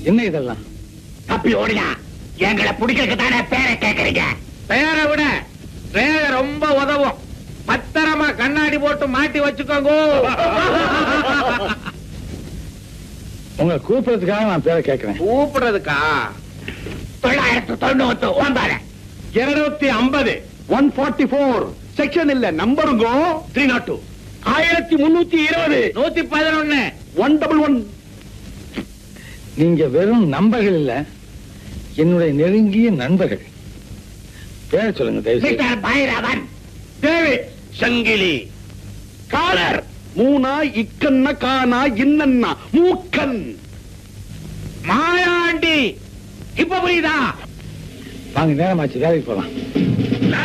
என்ன இதெல்லாம் தப்பி ஓடினா எங்களை பிடிக்கிறதுக்கு தானே பேரை கேக்குறீங்க பேரை விட ரேக ரொம்ப உதவும் பத்திரமா கண்ணாடி போட்டு மாட்டி வச்சுக்கோங்க உங்களை கூப்பிடுறதுக்காக நான் பேரை கேட்கிறேன் கூப்பிடுறதுக்கா தொள்ளாயிரத்து தொண்ணூத்து ஒன்பது இருநூத்தி ஐம்பது ஒன் ஃபார்ட்டி ஃபோர் செக்ஷன் இல்ல நம்பருங்க த்ரீ நாட் டூ ஆயிரத்தி முன்னூத்தி இருபது நூத்தி பதினொன்னு ஒன் டபுள் ஒன் நீங்க வெறும் நண்பர்கள் இல்ல என்னுடைய நெருங்கிய நண்பர்கள் பேரை சொல்லுங்க தயவு செய்து மிஸ்டர் பைரவன் டேவிட் சங்கிலி காலர் மூணா இக்கண்ண கானா இன்னன்னா மூக்கன் மாயாண்டி இப்ப புரியுதா வாங்க நேரமாச்சு வேலைக்கு போலாம்